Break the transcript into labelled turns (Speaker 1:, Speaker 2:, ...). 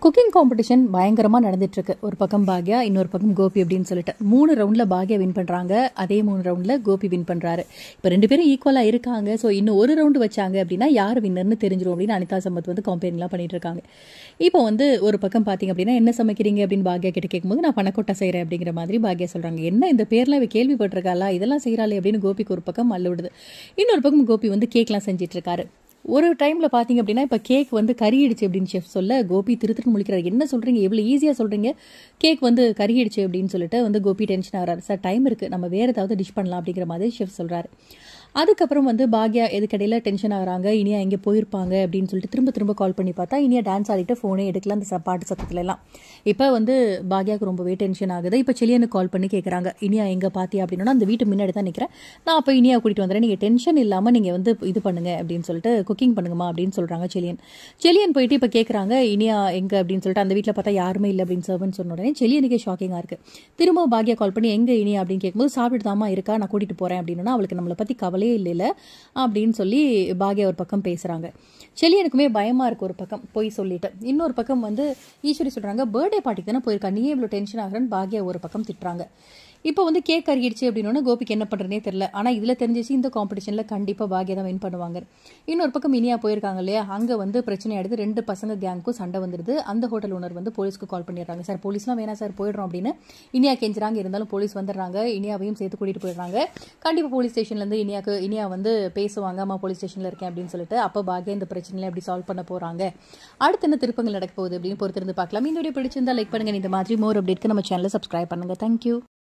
Speaker 1: cooking competition பயங்கரமாக நடந்துட்டு இருக்கு ஒரு பக்கம் பாக்யா இன்னொரு பக்கம் கோபி அப்படின்னு சொல்லிட்டு மூணு ரவுண்டில் பாக்யா வின் பண்ணுறாங்க அதே மூணு ரவுண்டில் கோபி வின் பண்ணுறாரு இப்போ ரெண்டு பேரும் ஈக்குவலாக இருக்காங்க ஸோ இன்னும் ஒரு ரவுண்டு வச்சாங்க அப்படின்னா யார் வின்னர்னு தெரிஞ்சிரும் அப்படின்னு அனிதா சம்பத் வந்து கம்பெனிலாம் பண்ணிட்டு இருக்காங்க இப்போ வந்து ஒரு பக்கம் பார்த்தீங்க அப்படின்னா என்ன சமைக்கிறீங்க அப்படின்னு பாக்யா கிட்ட கேட்கும்போது நான் பணக்கொட்டை செய்கிறேன் அப்படிங்கிற மாதிரி பாக்யா சொல்கிறாங்க என்ன இந்த பேர்லாம் இவ கேள்விப்பட்டிருக்காளா இதெல்லாம் செய்கிறாளே அப்படின்னு கோபிக்கு ஒரு பக்கம் மல்ல விடுது இன்னொரு பக்கம் கோபி வந்து கேக்லாம் செஞ்சிட்டு இருக்காரு ஒரு டைமில் பார்த்தீங்க அப்படின்னா இப்போ கேக் வந்து கறியிடுச்சு அப்படின்னு செஃப் சொல்ல கோபி திரு திரு முழிக்கிறார் என்ன சொல்கிறீங்க எவ்வளோ ஈஸியாக சொல்கிறீங்க கேக் வந்து கறியிடுச்சு அப்படின்னு சொல்லிட்டு வந்து கோபி டென்ஷன் ஆகிறாரு சார் டைம் இருக்குது நம்ம வேறு ஏதாவது டிஷ் பண்ணலாம் அப்படிங்கிற மாதிரி செஃப் சொல்கிறாரு அதுக்கப்புறம் வந்து பாக்யா எதுக்கடையில் டென்ஷன் ஆகுறாங்க இனியா எங்கே போயிருப்பாங்க அப்படின்னு சொல்லிட்டு திரும்ப திரும்ப கால் பண்ணி பார்த்தா இனியா டான்ஸ் ஆடிட்டு ஃபோனே எடுக்கல அந்த ச- பாட்டு சத்தத்துல எல்லாம் இப்போ வந்து பாக்யாவுக்கு ரொம்பவே டென்ஷன் ஆகுது இப்போ செலியனுக்கு கால் பண்ணி கேட்குறாங்க இனியா எங்கே பாத்தியா அப்படின்னா அந்த வீட்டு முன்னாடி தான் நிற்கிறேன் நான் அப்போ இனியா கூட்டிகிட்டு வந்துடுறேன் நீங்கள் டென்ஷன் இல்லாமல் நீங்கள் வந்து இது பண்ணுங்க அப்படின்னு சொல்லிட்டு குக்கிங் பண்ணுங்கம்மா அப்படின்னு சொல்கிறாங்க செலியன் செலியன் போயிட்டு இப்போ கேட்குறாங்க இனியா எங்கே அப்படின்னு சொல்லிட்டு அந்த வீட்டில் பார்த்தா யாருமே இல்லை அப்படின்னு சர்வன் சொன்ன உடனே செலியனுக்கே ஷாக்கிங்காக இருக்குது திரும்ப பாக்யா கால் பண்ணி எங்கே இனியா அப்படின்னு கேட்கும்போது சாப்பிட்டு தாமா இருக்கா நான் கூட்டிகிட்டு போகிறேன் அப்படின்னா அவளுக்கு நம்மளை பற்றி கவலையே இல்லைல்ல அப்படின்னு சொல்லி பாக்யா ஒரு பக்கம் பேசுகிறாங்க செலியனுக்குமே பயமாக இருக்கு ஒரு பக்கம் போய் சொல்லிட்டு இன்னொரு பக்கம் வந்து ஈஸ்வரி சொல்கிறாங்க பர்த்டே பார்ட்டிக்கு தானே போயிருக்கா நீ இவ்வளோ டென்ஷன் ஆகிறன்னு பாக்யா ஒரு பக்கம் திட்டுறாங்க இப்போ வந்து கேக் கருகிடுச்சு அப்படின்னோட கோபிக்கு என்ன பண்ணுறனே தெரில ஆனால் இதில் தெரிஞ்சிச்சு இந்த காம்படிஷனில் கண்டிப்பாக பாக்யா தான் வின் பண்ணுவாங்க இன்னொரு பக்கம் இனியா போயிருக்காங்க இல்லையா அங்கே வந்து பிரச்சனை ஆயிடுது ரெண்டு பசங்க கேங்க்கும் சண்டை வந்துடுது அந்த ஹோட்டல் ஓனர் வந்து போலீஸ்க்கு கால் பண்ணிடுறாங்க சார் போலீஸ்லாம் வேணாம் சார் போயிடுறோம் அப்படின்னு இனியா கெஞ்சுறாங்க இருந்தாலும் போலீஸ் வந்துடுறாங்க இனியாவையும் சேர்த்து கூட்டிகிட்டு போயிடுறாங்க கண்டிப்பாக போலீஸ் ஸ்டேஷன்லேருந்து இனியாக்கு இனியா வந்து பேசுவாங்க அம்மா போலீஸ் ஸ்டேஷனில் இருக்கேன் அப்படின்னு சொல்லிட்டு அப்போ பாக்யா இந்த பிரச்சனையை எப்படி சால்வ் பண்ண போகிறாங்க அடுத்து என்ன திருப்பங்கள் நடக்க போகுது அப்படின்னு பொறுத்திருந்து பார்க்கலாம் இந்த வீடியோ பிடிச்சிருந்தா லைக் பண்ணுங்க இந்த மாதிரி மோர் அப்டேட்க்கு நம்ம சேனலை சப்ஸ்கிரைப் பண்ணுங்க தேங்க்யூ